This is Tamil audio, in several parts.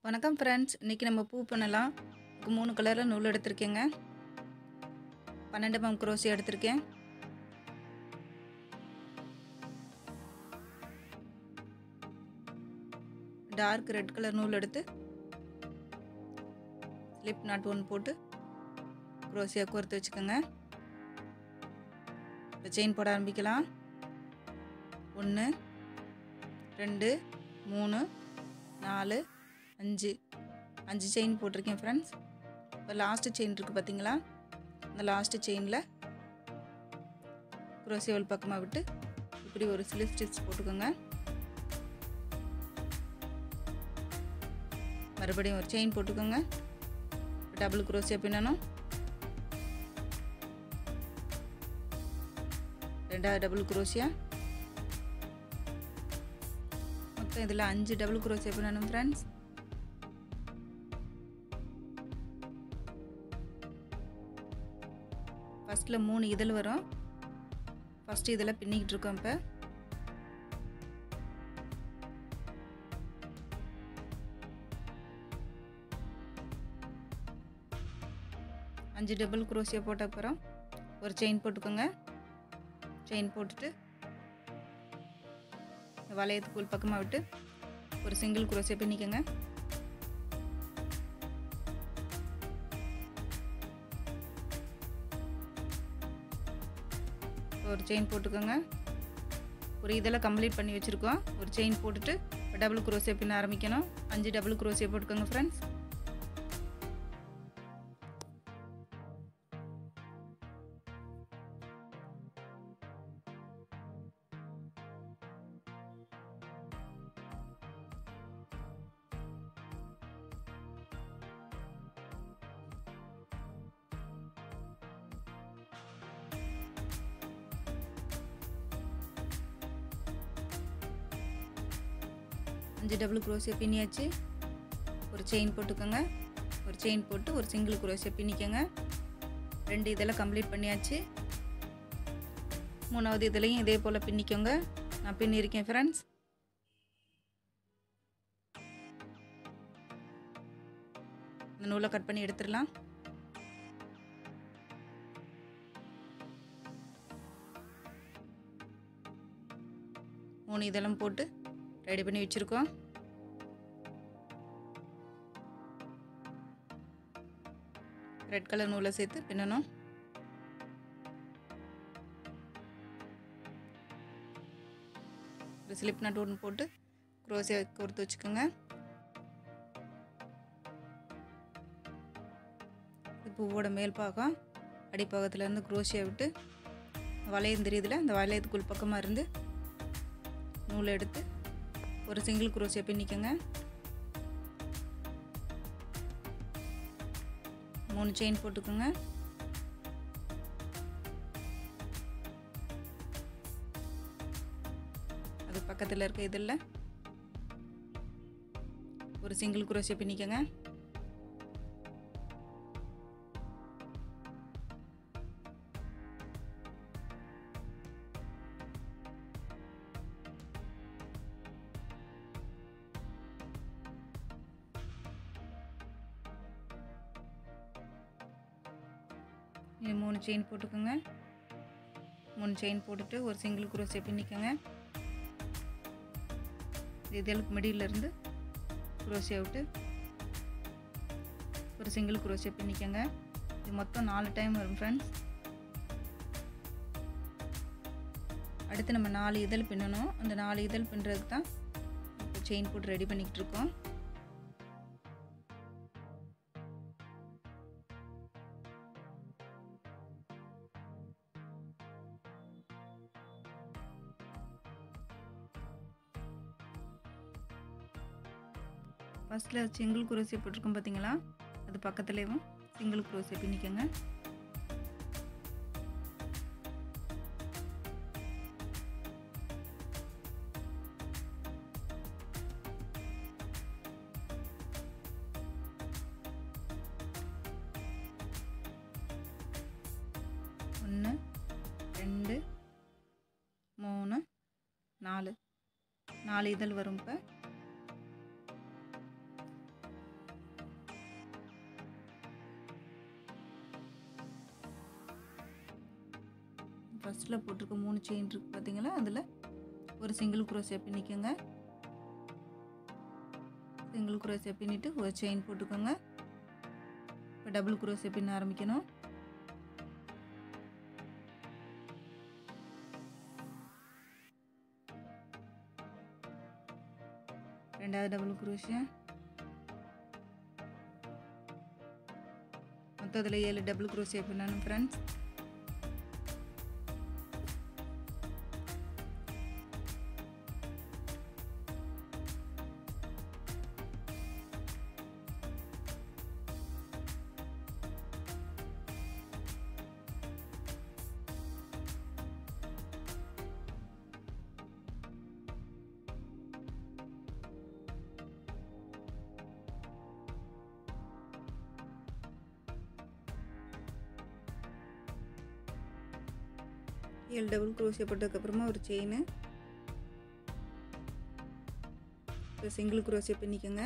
வணக்கம் ஃப்ரெண்ட்ஸ் இன்றைக்கி நம்ம பூ பண்ணலாம் இதுக்கு மூணு கலரில் நூல் எடுத்திருக்கேங்க பன்னெண்டு பம் குரோசி எடுத்திருக்கேன் டார்க் ரெட் கலர் நூல் எடுத்து ஸ்லிப் நாட் ஒன்று போட்டு குரோசியாக கோர்த்து வச்சுக்கோங்க இப்போ செயின் போட ஆரம்பிக்கலாம் ஒன்று ரெண்டு மூணு நாலு அஞ்சு அஞ்சு செயின் போட்டிருக்கேன் ஃப்ரெண்ட்ஸ் இப்போ லாஸ்ட்டு செயின் இருக்குது பார்த்தீங்களா அந்த லாஸ்ட்டு செயினில் குரோசியவல் பக்கமாக விட்டு இப்படி ஒரு ஸ்லிப் ஸ்டிச் போட்டுக்கோங்க மறுபடியும் ஒரு செயின் போட்டுக்கோங்க டபுள் குரோசியா பின்னணும் ரெண்டாவது டபுள் குரோசியா மொத்தம் இதில் அஞ்சு டபுள் குரோசியா பின்னணும் ஃப்ரெண்ட்ஸ் ஃபஸ்ட்டில் மூணு இதழ் வரும் ஃபஸ்ட்டு இதில் பின்னிக்கிட்டு இருக்கோம் இப்போ அஞ்சு டபுள் குரோசியா போட்ட அப்புறம் ஒரு செயின் போட்டுக்கோங்க செயின் போட்டுட்டு வளையத்துக்கு உள் பக்கமாக விட்டு ஒரு சிங்கிள் குரோசியா பின்னிக்கோங்க ஒரு செயின் போட்டுக்கோங்க ஒரு இதெல்லாம் கம்ப்ளீட் பண்ணி வச்சுருக்கோம் ஒரு செயின் போட்டுட்டு டபுள் குரோசியா பின்ன ஆரம்பிக்கணும் அஞ்சு டபுள் குரோசியா போட்டுக்கோங்க ஃப்ரெண்ட்ஸ் அஞ்சு டபுள் குரோசியா பின்னியாச்சு ஒரு செயின் போட்டுக்கோங்க ஒரு செயின் போட்டு ஒரு சிங்கிள் குரோசியா பின்னிக்கோங்க ரெண்டு இதெல்லாம் கம்ப்ளீட் பண்ணியாச்சு மூணாவது இதுலேயும் இதே போல் பின்னிக்கோங்க நான் பின்னிருக்கேன் ஃப்ரெண்ட்ஸ் இந்த நூலை கட் பண்ணி எடுத்துடலாம் மூணு இதெல்லாம் போட்டு ரெடி பண்ணி வச்சுருக்கோம் ரெட் கலர் நூலை சேர்த்து பின்னணும் ஒரு ஸ்லிப் நட் ஒன்று போட்டு குரோசியா கொடுத்து வச்சுக்கோங்க பூவோட மேல் பாகம் அடிப்பாகத்துலேருந்து குரோசியா விட்டு வளையம் தெரியுதுல அந்த வளையத்துக்குள் பக்கமாக இருந்து நூலை எடுத்து ஒரு சிங்கிள் குரோசியா பின்னிக்கோங்க மூணு செயின் போட்டுக்கோங்க அது பக்கத்தில் இருக்க இதில் ஒரு சிங்கிள் குரோசியா பின்னிக்கோங்க இது மூணு செயின் போட்டுக்கோங்க மூணு செயின் போட்டுட்டு ஒரு சிங்கிள் குரோசியை பின்னிக்கோங்க இதழுக்கு மிடியிலேருந்து குரோசியை விட்டு ஒரு சிங்கிள் குரோசியை பின்னிக்கோங்க இது மொத்தம் நாலு டைம் வரும் ஃப்ரெண்ட்ஸ் அடுத்து நம்ம நாலு இதழ் பின்னணும் அந்த நாலு இதழ் பின்னுறதுக்கு தான் இப்போ செயின் போட்டு ரெடி பண்ணிக்கிட்டு இருக்கோம் ஃபஸ்ட்டில் சிங்கிள் குரோசியை போட்டிருக்கோம் பார்த்தீங்களா அது பக்கத்துலேயும் சிங்கிள் குரோசியை பின்னிக்கோங்க ஒன்று ரெண்டு மூணு நாலு நாலு இதழ் வரும் இப்போ ஃபஸ்ட்டில் போட்டிருக்க மூணு செயின் இருக்குது பார்த்தீங்களா அதில் ஒரு சிங்கிள் குரோசியா பின்னிக்கோங்க சிங்கிள் குரோசியா பின்னிட்டு ஒரு செயின் போட்டுக்கோங்க இப்போ டபுள் குரோசியா பின்ன ஆரம்பிக்கணும் ரெண்டாவது டபுள் குரோஷியா மொத்தத்தில் ஏழு டபுள் குரோஷியா பின்னணும் ஃப்ரெண்ட்ஸ் ஏழு டபுள் குரோஷியா போட்டதுக்கப்புறமா ஒரு செயின் இப்போ சிங்கிள் குரோஷியா பின்னிக்கோங்க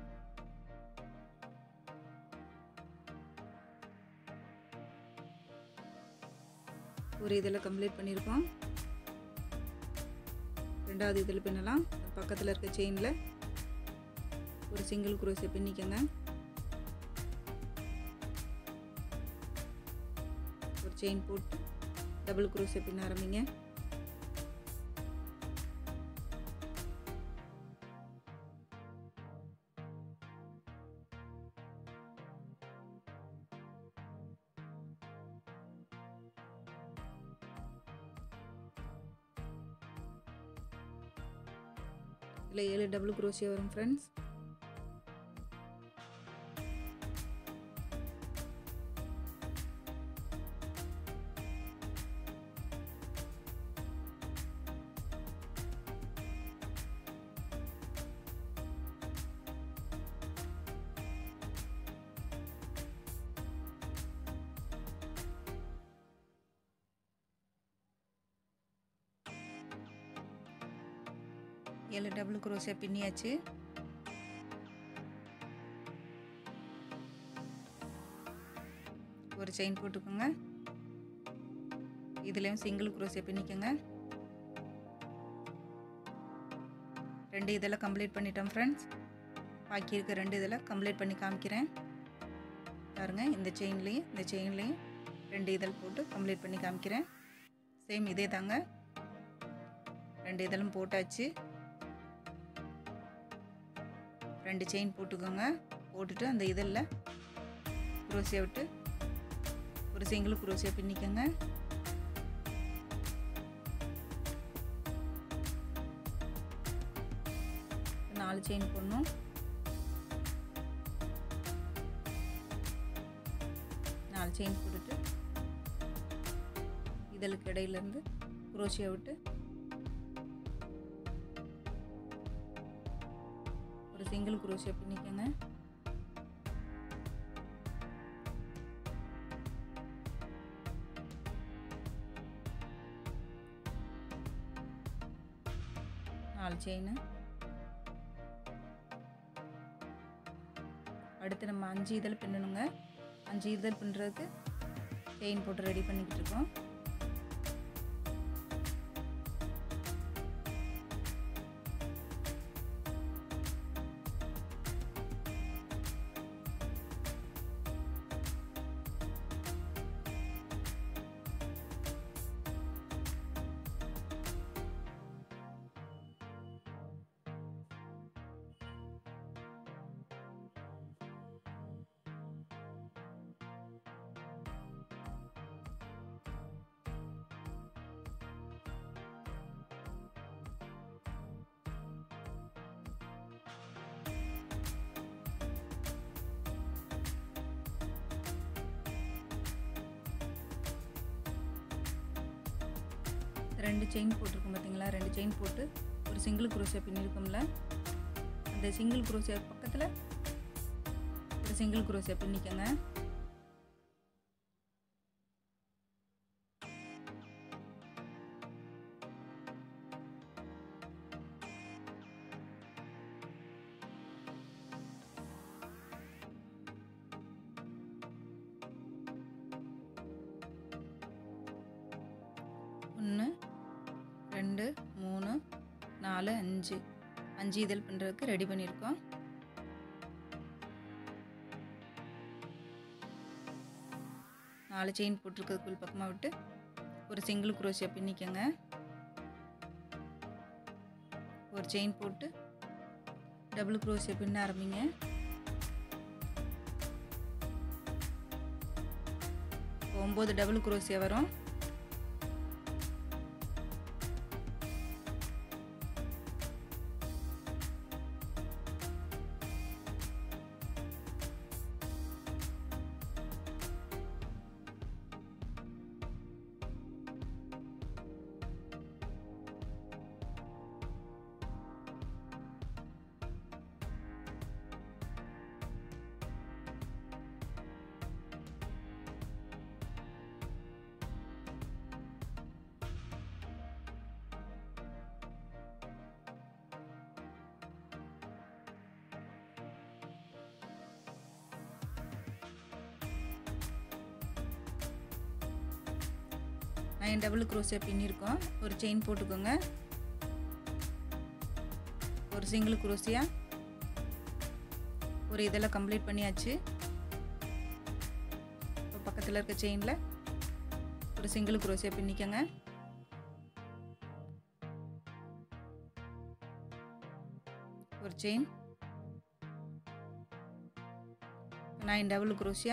ஒரு இதில் கம்ப்ளீட் பண்ணியிருக்கோம் ரெண்டாவது இதில் பின்னலாம் பக்கத்தில் இருக்க செயினில் ஒரு சிங்கிள் குரோஷியா பின்னிக்கோங்க ஒரு செயின் போட்டு டபுள் குரூஸை பின்ன ஆரம்பிங்க இதில் ஏழு டபுள் குரோஷியா வரும் ஃப்ரெண்ட்ஸ் ஏழு டபுள் குரோஸியா பின்னியாச்சு ஒரு செயின் போட்டுக்கோங்க இதுலேயும் சிங்கிள் குரோஸியா பின்னிக்கோங்க ரெண்டு இதெல்லாம் கம்ப்ளீட் பண்ணிட்டோம் ஃப்ரெண்ட்ஸ் பாக்கி இருக்க ரெண்டு இதெல்லாம் கம்ப்ளீட் பண்ணி காமிக்கிறேன் பாருங்க இந்த செயின்லேயும் இந்த செயின்லேயும் ரெண்டு இதழ் போட்டு கம்ப்ளீட் பண்ணி காமிக்கிறேன் சேம் இதே தாங்க ரெண்டு இதழும் போட்டாச்சு ரெண்டு செயின் போட்டுக்கோங்க போட்டுட்டு அந்த இதழில் குரோசியா விட்டு ஒரு சிங்கிள் குரோசியா பின்னிக்கோங்க நாலு செயின் போடணும் நாலு செயின் போட்டுட்டு இதழுக்கு இடையிலேருந்து குரோசியா விட்டு ஒரு சிங்கிள் குரோஷியா பின்னிக்கோங்க நாலு செயின் அடுத்து நம்ம அஞ்சு இதழ் பின்னணுங்க அஞ்சு இதழ் பின்னுறதுக்கு செயின் போட்டு ரெடி பண்ணிக்கிட்டு இருக்கோம் ரெண்டு செயின் போட்டிருக்கோம் பார்த்தீங்களா ரெண்டு செயின் போட்டு ஒரு சிங்கிள் குரோசியா பின்னிருக்கோம்ல அந்த சிங்கிள் குரோசியா பக்கத்தில் ஒரு சிங்கிள் குரோசியா பின்னிக்கோங்க ரெண்டு மூணு நாலு அஞ்சு அஞ்சு இதழ் பண்ணுறதுக்கு ரெடி பண்ணியிருக்கோம் நாலு செயின் போட்டிருக்கிறது உள் பக்கமாக விட்டு ஒரு சிங்கிள் குரோஷியா பின்னிக்கங்க ஒரு செயின் போட்டு டபுள் குரோஷியா பின்ன ஆரம்பிங்க ஒம்பது டபுள் குரோஷியா வரும் நைன் டபுள் குரோஷியா பின்னிருக்கோம் ஒரு செயின் போட்டுக்கோங்க ஒரு சிங்கிள் குரோஷியா ஒரு இதெல்லாம் கம்ப்ளீட் பண்ணியாச்சு இப்போ பக்கத்தில் இருக்க செயினில் ஒரு சிங்கிள் குரோஷியா பின்னிக்கங்க ஒரு chain nine double crochet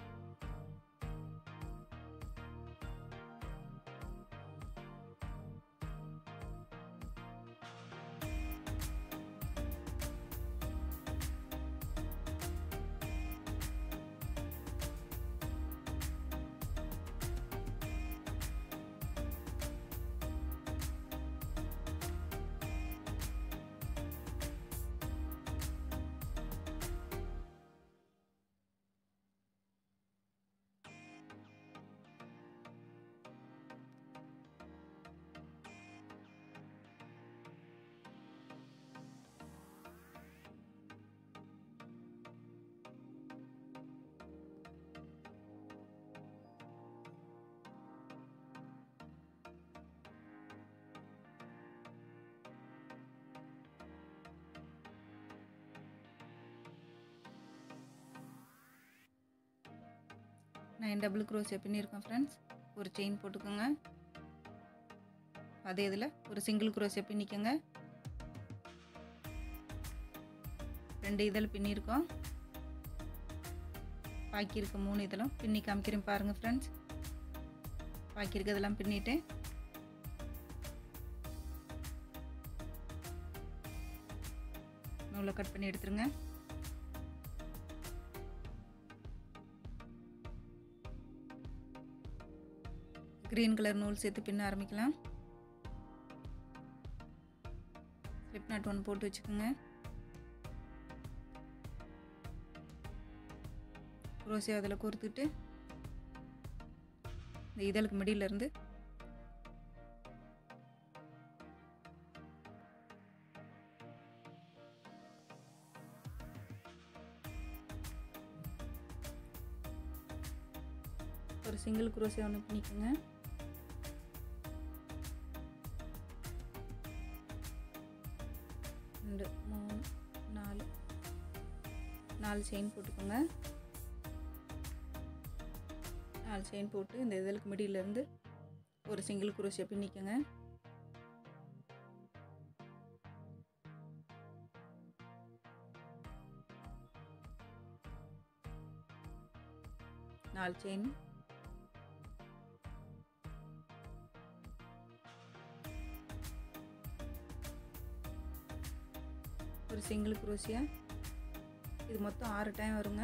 nine double crochet பின்னிருக்கோம் ஃப்ரெண்ட்ஸ் ஒரு செயின் போட்டுக்கோங்க அதே இதில் ஒரு சிங்கிள் க்ரோஷியா பின்னிக்கோங்க ரெண்டு இதழ் பின்னிருக்கோம் பாக்கி இருக்க மூணு இதழும் பின்னி காமிக்கிறேன் பாருங்கள் ஃப்ரெண்ட்ஸ் பாக்கி இருக்கிறதெல்லாம் பின்னிட்டேன் நூலை கட் பண்ணி எடுத்துருங்க க்ரீன் கலர் நூல் சேர்த்து பின்ன ஆரம்பிக்கலாம் ஸ்லிப் நாட் ஒன்று போட்டு வச்சுக்கோங்க குரோசியா அதில் கோர்த்துட்டு இந்த இதழுக்கு மிடியிலேருந்து ஒரு சிங்கிள் குரோசியா ஒன்று பண்ணிக்கோங்க ரெண்டு மூணு நாலு நாலு செயின் போட்டுக்கோங்க நாலு செயின் போட்டு இந்த இதழுக்கு மிடியிலேருந்து ஒரு சிங்கிள் குரோஷியா பின்னிக்கோங்க நாலு செயின் ஒரு சிங்கிள் குரோஷியா இது மொத்தம் ஆறு டைம் வருங்க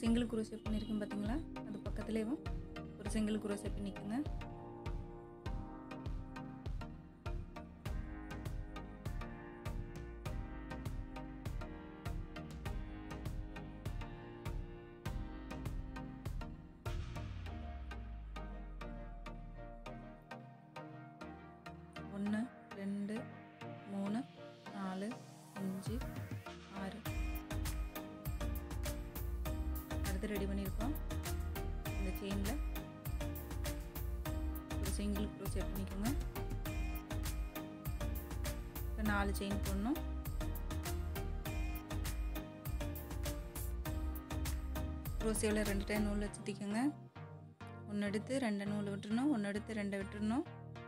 சிங்கிள் குரோஷே பண்ணியிருக்கேன் பார்த்தீங்களா அது பக்கத்துலேயும் ஒரு சிங்கிள் குரோஷே பண்ணிக்கோங்க ஒன்று ரெண்டு மூணு நாலு அஞ்சு ஆறு அடுத்து ரெடி பண்ணியிருக்கோம் இந்த செயினில் ஒரு சிங்கிள் க்ரோஸ் செட் பண்ணிக்கோங்க இப்போ நாலு செயின் போடணும் க்ரோசியோவில் ரெண்டு டைம் நூல் சுற்றிக்கோங்க ஒன்று எடுத்து ரெண்டு நூல் விட்டுறணும் ஒன்று எடுத்து ரெண்டை விட்டுறணும்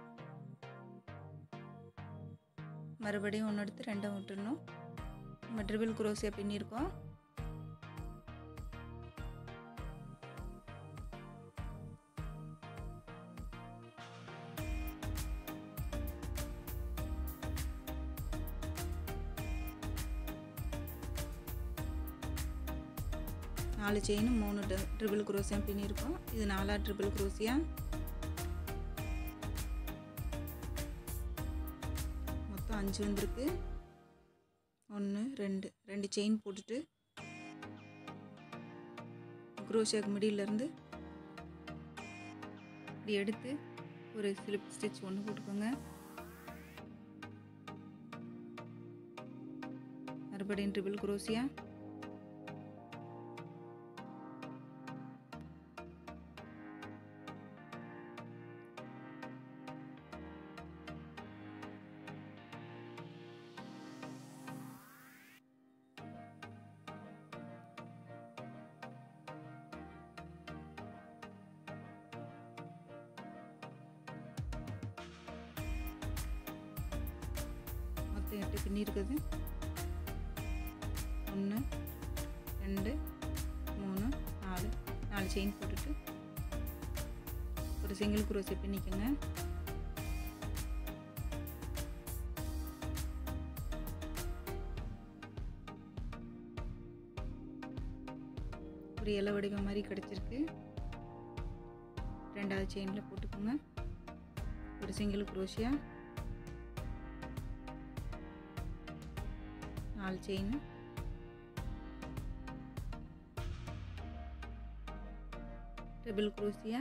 மறுபடியும் ஒன்று எடுத்து ரெண்டை விட்டுறணும் நம்ம ட்ரிபிள் குரோசியா பின்னியிருக்கோம் நாலு செயின் மூணு ட்ரிபிள் குரோசியா பின்னியிருக்கோம் இது நாலா ட்ரிபிள் குரோசியா மொத்தம் அஞ்சு வந்திருக்கு ஒன்று ரெண்டு ரெண்டு செயின் போட்டுட்டு குரோஷியாக்கு மிடியிலேருந்து இப்படி எடுத்து ஒரு ஸ்லிப் ஸ்டிச் ஒன்று போட்டுக்கோங்க மறுபடியும் ட்ரிபிள் குரோசியா மொத்தம் எட்டு பின்னி இருக்குது ஒன்று ரெண்டு மூணு நாலு நாலு செயின் போட்டுட்டு ஒரு சிங்கிள் குரோசை பின்னிக்கோங்க ஒரு இலை வடிவம் மாதிரி கிடச்சிருக்கு ரெண்டாவது செயினில் போட்டுக்கோங்க ஒரு சிங்கிள் குரோஷியா நாலு செயின் ட்ரிபிள் குரோசியா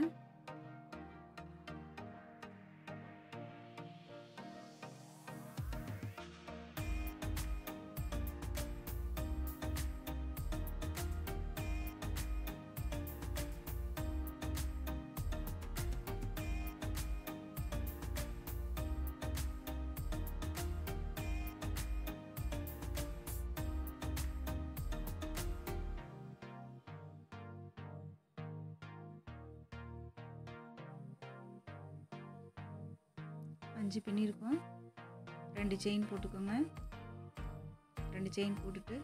அஞ்சு பின்னிருக்கோம் ரெண்டு செயின் போட்டுக்கோங்க ரெண்டு செயின் போட்டுட்டு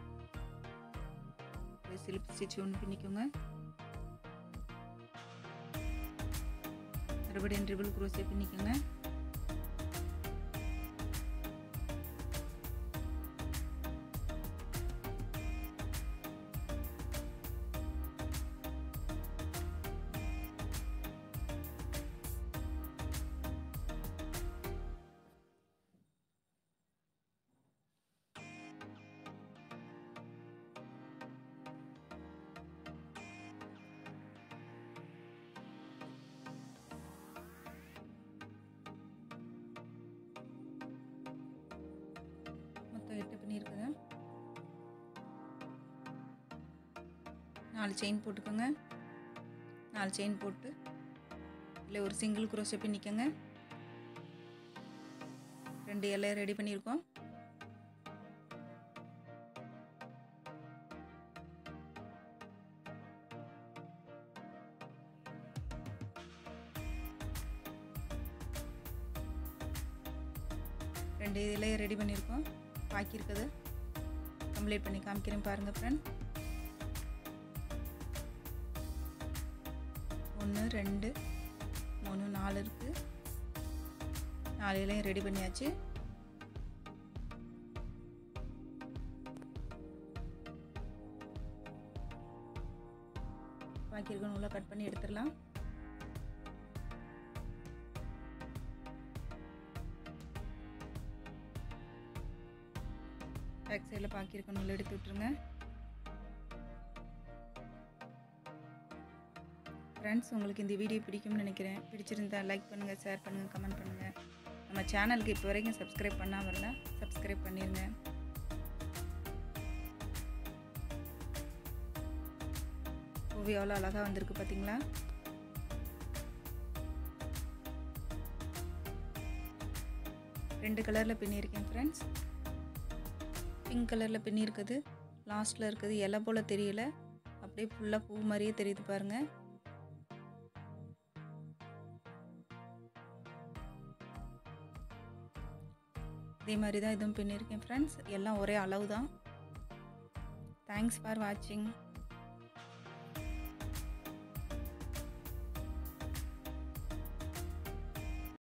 ஒரு சிலிப் ஸ்டிச் ஒன்று பின்னிக்கோங்க மறுபடியும் ட்ரிபிள் குரோஸே பின்னிக்கோங்க மொத்தம் எட்டு பண்ணியிருக்குது நாலு செயின் போட்டுக்கோங்க நாலு செயின் போட்டு இல்லை ஒரு சிங்கிள் குரோஷே பின்னிக்கோங்க ரெண்டு இலையை ரெடி பண்ணியிருக்கோம் ரெண்டு இலையை ரெடி பண்ணியிருக்கோம் பாக்கி இருக்குது கம்ப்ளீட் பண்ணி காமிக்கிறேன் பாருங்கள் ஃப்ரெண்ட் ஒன்று ரெண்டு மூணு நாலு இருக்குது நாலு இலையும் ரெடி பண்ணியாச்சு பாக்கி இருக்க நூலை கட் பண்ணி எடுத்துடலாம் பேக் சைடில் பாக்கி இருக்க நூல் எடுத்து விட்ருங்க ஃப்ரெண்ட்ஸ் உங்களுக்கு இந்த வீடியோ பிடிக்கும்னு நினைக்கிறேன் பிடிச்சிருந்தா லைக் பண்ணுங்கள் ஷேர் பண்ணுங்கள் கமெண்ட் பண்ணுங்கள் நம்ம சேனலுக்கு இப்போ வரைக்கும் சப்ஸ்கிரைப் பண்ணாமல் இருந்தால் சப்ஸ்கிரைப் பண்ணிடுங்க பூவு எவ்வளோ அழகாக வந்திருக்கு பார்த்தீங்களா ரெண்டு கலரில் பின்னியிருக்கேன் ஃப்ரெண்ட்ஸ் பிங்க் கலரில் பின்னியிருக்குது லாஸ்ட்டில் இருக்குது இலை போல் தெரியல அப்படியே ஃபுல்லாக பூ மாதிரியே தெரியுது பாருங்கள் இதே மாதிரி தான் இதுவும் பின்னிருக்கேன் ஃப்ரெண்ட்ஸ் எல்லாம் ஒரே அளவு தான் தேங்க்ஸ் ஃபார் வாட்சிங்